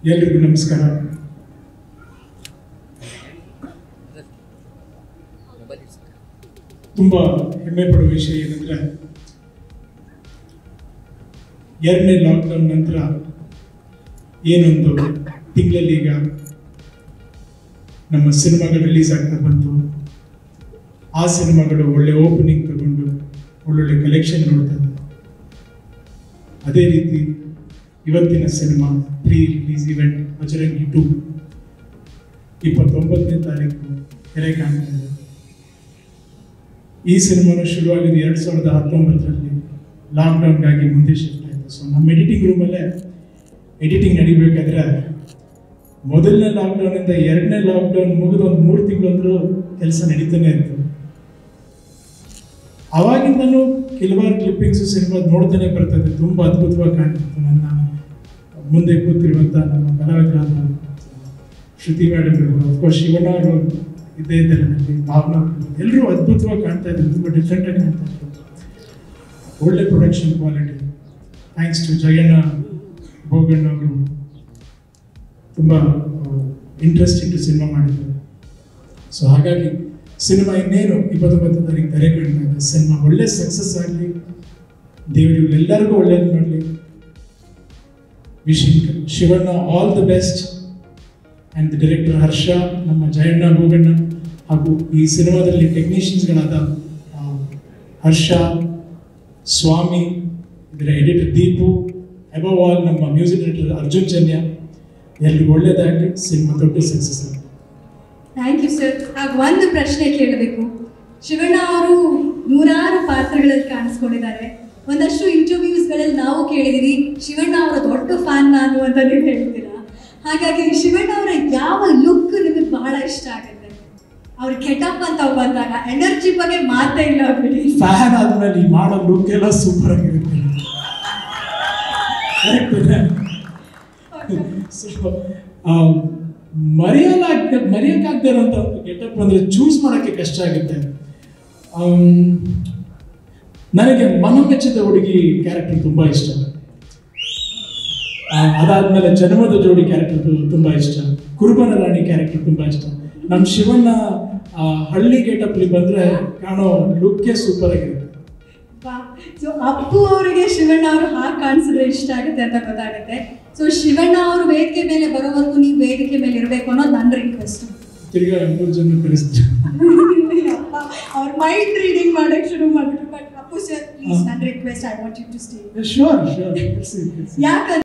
ಎಲ್ರಿಗೂ ನಮಸ್ಕಾರ ತುಂಬ ಹೆಮ್ಮೆ ಪಡುವ ವಿಷಯ ಏನಂದ್ರೆ ಎರಡನೇ ಲಾಕ್ಡೌನ್ ನಂತರ ಏನೊಂದು ತಿಂಗಳಲ್ಲಿ ಈಗ ನಮ್ಮ ಸಿನಿಮಾಗಳು ರಿಲೀಸ್ ಆಗ್ತಾ ಬಂತು ಆ ಸಿನಿಮಾಗಳು ಒಳ್ಳೆ ಓಪನಿಂಗ್ ತಗೊಂಡು ಒಳ್ಳೊಳ್ಳೆ ಕಲೆಕ್ಷನ್ ನೋಡ್ತಾ ಇದೆ ಅದೇ ರೀತಿ ಇವತ್ತಿನ cinema pre release event Bajrangi two ಇಪ್ಪತ್ತೊಂಬತ್ತನೇ ತಾರೀಕು ತೆರೆ ಕಾಣ್ತಾ ಇದೆ ಈ ಸಿನಿಮಾನು ಶುರುವಾಗಿದ್ದು ಎರಡು ಸಾವಿರದ ಹತ್ತೊಂಬತ್ತರಲ್ಲಿ ಲಾಕ್ಡೌನ್ಗಾಗಿ ಮುಂದೆ ಶಿಫ್ಟ್ ಆಯಿತು ಸೊ ನಮ್ಮ ಎಡಿಟಿಂಗ್ ರೂಮಲ್ಲೇ ಎಡಿಟಿಂಗ್ ನಡಿಬೇಕಾದ್ರೆ ಮೊದಲನೇ ಲಾಕ್ಡೌನಿಂದ ಎರಡನೇ ಲಾಕ್ಡೌನ್ ಮುಗಿದು ಒಂದು ಮೂರು ತಿಂಗಳಂದ್ರೂ ಕೆಲಸ ನಡೀತಾನೆ ಇತ್ತು ಅವಾಗಿಂದನೂ ಕೆಲವಾರು ಕ್ಲಿಪ್ಪಿಂಗ್ಸ್ ಸಿನಿಮಾ ನೋಡ್ತಾನೆ ಬರ್ತದೆ ತುಂಬ ಅದ್ಭುತವಾಗಿ ಕಾಣ್ತಿತ್ತು ನನ್ನ ಮುಂದೆ ಕೂತಿರುವಂಥ ನಮ್ಮ ಕಲಾವಿದರಾದ ಶ್ರುತಿ ಮೇಡಮ್ ಇರ್ಬೋದು ಅಫ್ಕೋರ್ಸ್ ಶಿವಣ್ಣ ಅವರು ಇದ್ದೇ ಇದ್ದಾರೆ ನನಗೆ ಭಾವನಾ ಎಲ್ಲರೂ ಅದ್ಭುತವಾಗಿ ಕಾಣ್ತಾ ಇದ್ರು ತುಂಬ ಡಿಫ್ರೆಂಟಾಗಿ ಕಾಣ್ತಾ ಇದ್ರು ಒಳ್ಳೆ production quality thanks to Jayanna Bhoganna ಅವರು ತುಂಬ ಇಂಟ್ರೆಸ್ಟಿಂಗ್ ಸಿನಿಮಾ ಮಾಡಿದ್ದಾರೆ ಸೊ ಹಾಗಾಗಿ ಸಿನಿಮಾ ಇನ್ನೇನು ಇಪ್ಪತ್ತೊಂಬತ್ತು ತಾರೀಕು ತೆರೆ ಕಾಣ್ತಾ ಇದೆ ಸಿನಿಮಾ ಒಳ್ಳೆ ಸಕ್ಸಸ್ ಆಗಲಿ ದೇವರು ಎಲ್ಲರಿಗೂ ಒಳ್ಳೇದು ಮಾಡಲಿ wishing Shivanna all the best and the director Harsha ನಮ್ಮ ಜಯಣ್ಣ ಬೋಗಣ್ಣ ಹಾಗೂ ಈ ಸಿನಿಮಾದಲ್ಲಿ ಟೆಕ್ನಿಷಿಯನ್ಸ್ಗಳಾದ ಆ, ಹರ್ಷ ಸ್ವಾಮಿ ಇದರ ಎಡಿಟರ್ ದೀಪು ಅಬವ್ ಆಲ್ ನಮ್ಮ ಮ್ಯೂಸಿಕ್ ಡೈರೆಕ್ಟರ್ ಅರ್ಜುನ್ ಜನ್ಯ ಎಲ್ರಿಗೂ ಒಳ್ಳೇದಾಗಲಿ ಸಿನಿಮಾ ದೊಡ್ಡ ಸಕ್ಸಸ್ ಆಗಲಿ ಥ್ಯಾಂಕ್ ಯು ಸರ್ ಆಗ ಒಂದು ಪ್ರಶ್ನೆ ಕೇಳಬೇಕು ಶಿವಣ್ಣ ಅವರು ನೂರಾರು ಪಾತ್ರಗಳಲ್ಲಿ ಕಾಣಿಸ್ಕೊಂಡಿದ್ದಾರೆ ಒಂದಷ್ಟು ಇಂಟರ್ವ್ಯೂಸ್ಗಳಲ್ಲಿ ನಾವು ಕೇಳಿದೀವಿ ಶಿವಣ್ಣ ಅವರ ದೊಡ್ಡ ಫ್ಯಾನ್ ನಾನು ಅಂತ ನೀವು ಹೇಳ್ತೀರಾ ಹಾಗಾಗಿ ಶಿವಣ್ಣ ಅವರ ಯಾವ ಲುಕ್ ನಿಮಗೆ ಬಹಳ ಇಷ್ಟ ಆಗುತ್ತೆ ಅವ್ರ ಕೆಟಪ್ ಅಂತ ಬಂದಾಗ ಎನರ್ಜಿ ಬಗ್ಗೆ ಮಾತೇ ಇಲ್ಲ ಬಿಡಿ ಫ್ಯಾನ್ ಆದ್ಮೇಲೆ ಈ ಮಾಡೋ ಲುಕ್ ಎಲ್ಲ ಸೂಪರ್ ಆಗಿರುತ್ತೆ ಸೊ ಮರೆಯಲಾಗ ಮರೆಯೋಕ್ಕಾಗದೇ ಇರೋಂಥ ಒಂದು ಗೆಟಪ್ ಅಂದರೆ ಚೂಸ್ ಮಾಡೋಕ್ಕೆ ಕಷ್ಟ ಆಗುತ್ತೆ ಆಮ್, ನನಗೆ ಮನಮೆಚ್ಚಿದ ಹುಡುಗಿ ಕ್ಯಾರೆಕ್ಟರ್ ತುಂಬ ಇಷ್ಟ ಆ, ಅದಾದ್ಮೇಲೆ ಜನ್ಮದ ಜೋಡಿ ಕ್ಯಾರೆಕ್ಟರ್ ತುಂಬ ಇಷ್ಟ ಕುರುಬನ ರಾಣಿ ಕ್ಯಾರೆಕ್ಟರ್ ತುಂಬ ಇಷ್ಟ ನಮ್ಮ ಶಿವಣ್ಣ ಆ, ಹಳ್ಳಿ ಗೇಟಪ್ಲಿ ಬಂದರೆ ಕಾಣೋ ಲುಕ್ಕೇ ಸೂಪರ್ ಆಗಿರುತ್ತೆ ಸೊ ಅಪ್ಪು ಅವರಿಗೆ ಶಿವಣ್ಣ ಅವರು ಹಾಗೆ ಕಾಣಿಸಿದ್ರೆ ಇಷ್ಟ ಆಗುತ್ತೆ ಅಂತ ಗೊತ್ತಾಗುತ್ತೆ ಸೊ ಶಿವಣ್ಣ ಅವರು ವೇದಿಕೆ ಮೇಲೆ ಬರೋವರೆಗೂ ನೀವು ವೇದಿಕೆ ಮೇಲೆ ಇರಬೇಕು ಅನ್ನೋದು ನನ್ನ ರಿಕ್ವೆಸ್ಟ್ ತಿರ್ಗಾ ಮೂರು ಜನ ಕರೆಸ್ತಾರೆ ಅವ್ರ ಮೈಂಡ್ ರೀಡಿಂಗ್ ಮಾಡಕ್ ಶುರು ಮಾಡ್ಬಿಟ್ರು ಬಟ್ ಅಪ್ಪು ಸರ್ ಪ್ಲೀಸ್ ನನ್ನ request I want you to stay sure sure ಯಾಕಂದ್ರೆ